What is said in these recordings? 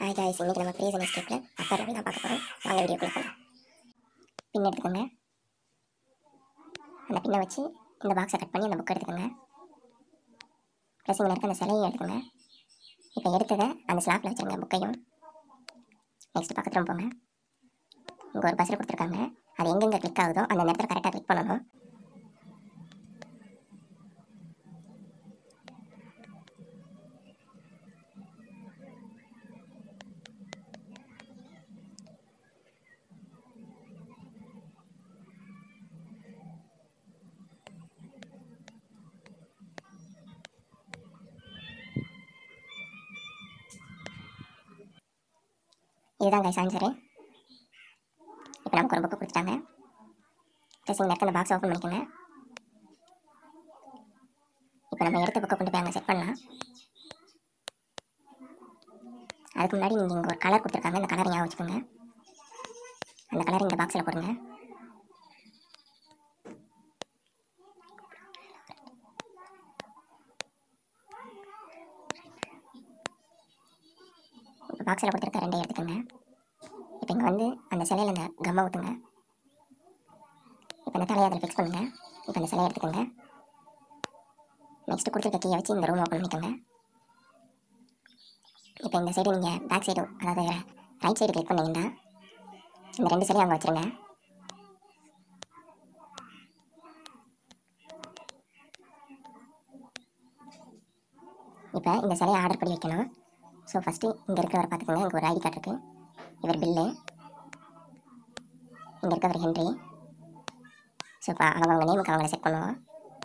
hi guys இன்னைக்கு நம்ம prison எஸ்கேப்பில் Appar level தான் பார்க்க போகிறோம் வாங்க வீடியோக்குள்ள போகலாம் பின் எடுத்துக்கோங்க அந்த பின்னை வச்சு இந்த பாக்ஸை கட் பண்ணி அந்த புக் எடுத்துக்கோங்க ப்ளஸ் இங்கே இருக்க அந்த சிலையும் எடுத்துக்கோங்க இப்போ எடுத்ததை அந்த ஸ்லாப்பில் வச்சுருங்க புக்கையும் நெக்ஸ்ட் பக்கத்தில் போங்க இங்கே ஒரு பஸ்ஸில் கொடுத்துருக்காங்க அது எங்கெங்கே கிளிக் ஆகுதோ அந்த நேரத்தில் கரெக்டாக கிளிக் பண்ணணும் இதுதான் கைஸ் ஆன்சரு இப்போ நமக்கு ஒரு புக்கு கொடுத்துட்டாங்க ப்ளஸ் இங்கே இருக்க அந்த பாக்ஸ் ஓப்பன் பண்ணிக்கோங்க இப்போ நம்ம எடுத்த புக்கை கொண்டு போய் அங்கே செட் பண்ணலாம் அதுக்கு முன்னாடி நீங்கள் இங்கே ஒரு கலர் கொடுத்துருக்காங்க இந்த கலர் ஞாபகம் வச்சுக்கோங்க அந்த கலர் இந்த பாக்ஸில் போடுங்க இப்போ பாக்ஸில் கொடுத்துருக்க ரெண்டே எடுத்துக்கோங்க இப்போ இங்கே வந்து அந்த சிலையில் அந்த கம்மை ஊற்றுங்க இப்போ இந்த தலையை அதில் ஃபிக்ஸ் பண்ணுங்கள் இப்போ அந்த சிலையை எடுத்துக்கோங்க நெக்ஸ்ட்டு கொடுத்துருக்க கீயை வச்சு இந்த ரூம் ஓப்பன் பண்ணிக்கோங்க இப்போ இந்த சைடு நீங்கள் பேக் சைடு அதாவது ரைட் சைடு கிளிக் பண்ணீங்கன்னா இந்த ரெண்டு சிலையும் அங்கே வச்சுருங்க இப்போ இந்த சிலையை ஆர்டர் பண்ணி வைக்கணும் ஸோ ஃபஸ்ட்டு இங்கே இருக்கிறவரை பார்த்துக்கோங்க இங்கே ஒரு ஐடி கார்டு இருக்குது இவர் பில்லு இங்கே இருக்கவர் ஹென்றி ஸோ இப்போ அவங்க அவங்க நேமுக்கு அவங்கள செட் பண்ணுவோம்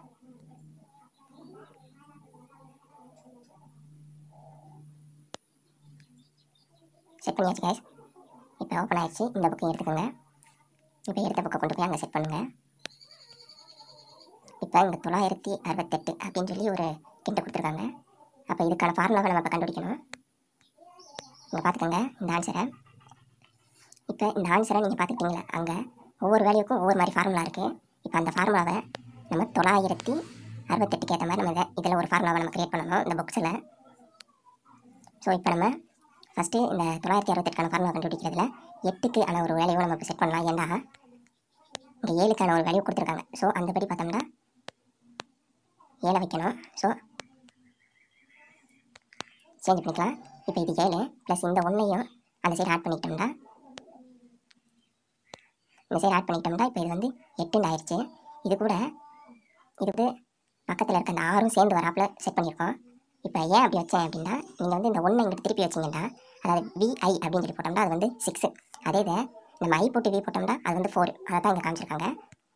செட் பண்ணியாச்சு guys இப்போ ஓப்பன் ஆயிடுச்சு இந்த புக்கையும் எடுத்துக்கோங்க இப்போ எடுத்த புக்கை கொண்டு போய் அங்கே செட் பண்ணுங்கள் இப்போ இங்கே தொள்ளாயிரத்தி அறுபத்தெட்டு அப்படின்னு சொல்லி ஒரு கிண்ட கொடுத்துருக்காங்க அப்போ இதுக்கான ஃபார்முலாவை நம்ம இப்போ கண்டுபிடிக்கணும் இங்கே பார்த்துக்கோங்க இந்த ஆன்சரை இப்போ இந்த ஆன்சரை நீங்கள் பார்த்துக்கிட்டீங்களா அங்கே ஒவ்வொரு வேல்யூக்கும் ஒவ்வொரு மாதிரி ஃபார்முலா இருக்குது இப்போ அந்த ஃபார்முலாவை நம்ம தொள்ளாயிரத்தி அறுபத்தெட்டுக்கு ஏற்ற மாதிரி நம்ம இதில் ஒரு ஃபார்முலாவை நம்ம க்ரியேட் பண்ணணும் இந்த புக்ஸில் ஸோ இப்போ நம்ம ஃபஸ்ட்டு இந்த தொள்ளாயிரத்தி அறுபத்தெட்டுக்கான ஃபார்முலா கண்டுபிடிக்கிறதுல எட்டுக்கு ஆன ஒரு வேல்யூவை நம்ம இப்போ செட் பண்ணலாம் ஏன்னா இங்கே ஏழுக்கான ஒரு வேல்யூ கொடுத்துருக்காங்க ஸோ அந்தபடி பார்த்தோம்னா ஏழை வைக்கணும் ஸோ சேஞ்ச் பண்ணிக்கலாம் இப்போ இது ஏழு ப்ளஸ் இந்த ஒன்றையும் அந்த சைடு ஆட் பண்ணிக்கிட்டோம்னா இந்த சைடு ஆட் பண்ணிக்கிட்டோம்னா இப்போ இது வந்து எட்டுன்னு ஆயிடுச்சு இது கூட இதுக்கு பக்கத்தில் இருக்க அந்த ஆறும் சேர்ந்து வராப்புல செட் பண்ணியிருக்கோம் இப்போ ஏன் அப்படி வச்சேன் அப்படின்னா நீங்கள் வந்து இந்த ஒன்றை இங்கிட்டு திருப்பி வச்சிங்கன்னா அதாவது விஐ அப்படின்னு சொல்லி போட்டோம்னா அது வந்து சிக்ஸு அதே இதை நம்ம ஐ போட்டு வி போட்டோம்னா அது வந்து ஃபோர் அதை தான் இங்கே காமிச்சிருக்காங்க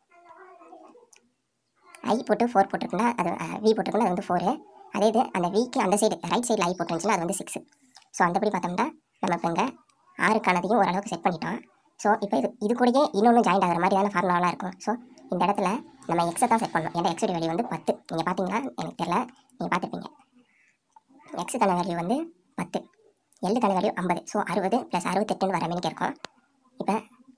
ஐ போட்டு ஃபோர் போட்டிருக்குன்னா அது வி போட்டிருக்குன்னா அது வந்து ஃபோரு அதே இது அந்த விக்கு அந்த சைடு ரைட் சைடில் ஐ போட்டுருந்துச்சுன்னா அது வந்து சிக்ஸு ஸோ அந்தபடி பார்த்தோம்னா நம்ம இப்போ இங்கே ஆறுக்கானதையும் ஓரளவுக்கு செட் பண்ணிட்டோம் ஸோ இப்போ இது இது கூடயே இன்னொன்று ஜாயின் ஆகிற மாதிரியான ஃபார்முலாலாம் இருக்கும் ஸோ இந்த இடத்துல நம்ம எக்ஸை தான் செட் பண்ணணும் ஏன்னா எக்ஸோட வேல்யூ வந்து பத்து நீங்கள் பார்த்தீங்கன்னா எனக்கு தெரியல நீங்கள் பார்த்துருப்பீங்க எக்ஸுக்கான வேல்யூ வந்து பத்து எல்லுக்கான வேல்யூ ஐம்பது ஸோ அறுபது ப்ளஸ் அறுபத்தெட்டுன்னு வர மணிக்கு இருக்கும் இப்போ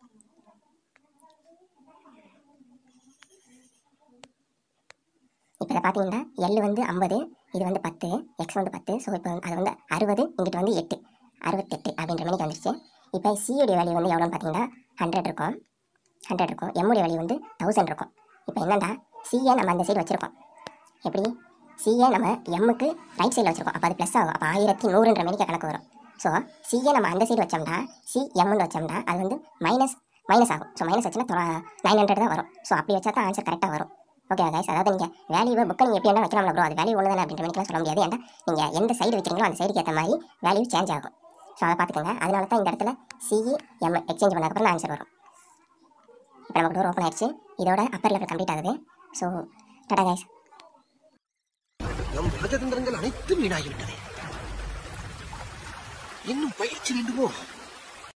இப்போ இதை பார்த்தீங்கன்னா எல் வந்து ஐம்பது இது வந்து பத்து எக்ஸ் வந்து பத்து ஸோ இப்போ அது வந்து அறுபது இங்கிட்டு வந்து எட்டு அறுபத்தெட்டு அப்படின்ற மணிக்கு வந்துருச்சு இப்போ சியோடைய வேல்யூ வந்து எவ்வளோன்னு பார்த்தீங்கன்னா ஹண்ட்ரட் இருக்கும் ஹண்ட்ரட் இருக்கும் எம்முடைய வேல்யூ வந்து தௌசண்ட் இருக்கும் இப்போ என்னடா சிஏ நம்ம அந்த சைடு வச்சுருக்கோம் எப்படி சிஏ நம்ம எம்முக்கு ரைட் சைடில் வச்சுருக்கோம் அப்போ அது ப்ளஸ் ஆகும் அப்போ ஆயிரத்தி நூறுன்ற மணிக்கு கணக்கு வரும் ஸோ சிஏ நம்ம அந்த சைடு வச்சோம்னா சி எம்னு வச்சோம்னா அது வந்து மைனஸ் மைனஸ் ஆகும் ஸோ மைனஸ் வச்சுன்னா நைன் ஹண்ட்ரட் தான் வரும் ஸோ அப்படி வச்சா தான் ஆன்சர் கரெக்டாக வரும் ஓகே கைஸ் அதாவது நீங்கள் வேல்யூவை புக்கை நீங்கள் எப்படி வேணால் வைக்கலாம் ப்ரோ அது வேல்யூ ஒன்று தானே அப்படின்ற மாதிரிலாம் சொல்ல முடியாது ஏன்னா நீங்கள் எந்த சைடு வைக்கிறீங்களோ அந்த சைடுக்கு ஏற்ற மாதிரி வேல்யூ சேஞ்ச் ஆகும் ஸோ அதை பார்த்துக்கோங்க அதனால தான் இந்த இடத்துல சிஇ எம் எக்ஸ்சேஞ்ச் பண்ணதுக்கப்புறம் ஆன்சர் வரும் இப்போ நமக்கு டோர் ஓப்பன் ஆயிடுச்சு இதோட அப்பர் லெவல் கம்ப்ளீட் ஆகுது ஸோ டாடா கைஸ் நம் ராஜதந்திரங்கள் அனைத்தும் வீணாகிவிட்டது இன்னும் பயிற்சி வேண்டுமோ